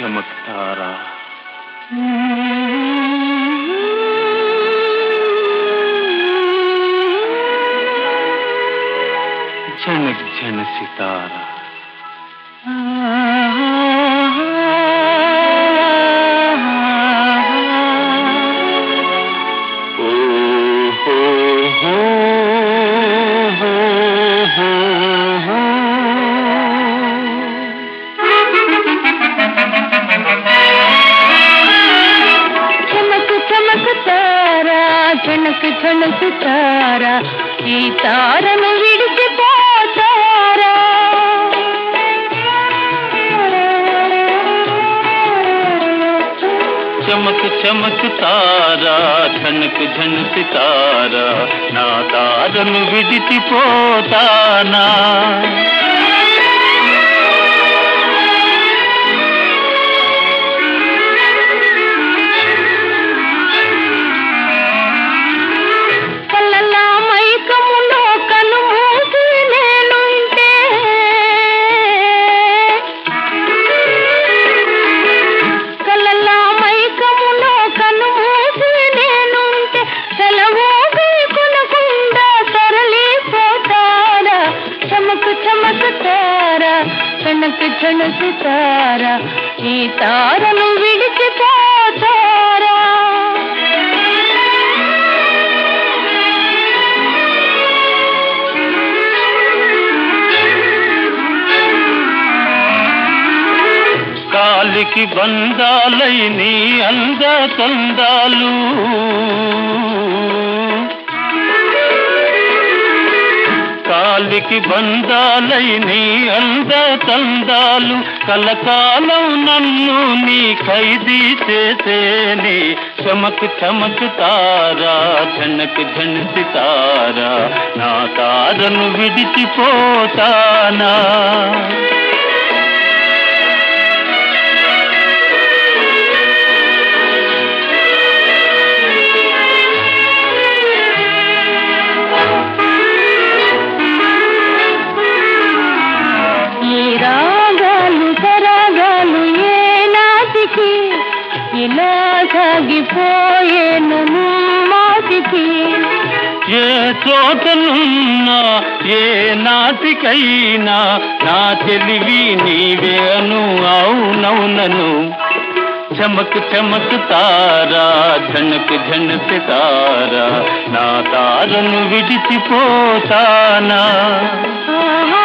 చమక్తారా జనక్ జన సితారా ఓ హో హో హో హో హో. చమకు చమకు తారా చణకు చణకు తారా ఈ తారను విడిచిపోతారా చమక్ చమక్ తారా ఝనక్ ఝన్ సితారా నా తారను విడిచిపోతానా కళ్ళలా మైకములో కను మూసి నేనుంటే కళ్ళలా మైకములో కను మూసి నేనుంటే సెలవు కొనకుండా తరలిపోతారా చమకు చమకు తారా చనకు చనకు తారా ఈ తారను విడిచిపోతారా కాలికి బంధాలై నీ అంద తందాలు కాలికి బంధాలై నీ అంద తందాలు కలకాలం నన్ను నీ ఖైదీ చేసేని చమక్ చమక్ తారా ఝనక్ ఝన్ సితారా నా తారను విడిచిపోతానా ఈ రాగాలు సరాగాలు ఏ నాటికి ఇలా సాగిపోయేను మాటికి ఏ చోటనున్నా ఏ నాటికైనా నా తెలివి నీవే అను అవునవునను చమక్ చమక్ తారా ఝనక్ ఝన్ సితారా నా తారను విడిచిపోతానా ఆహా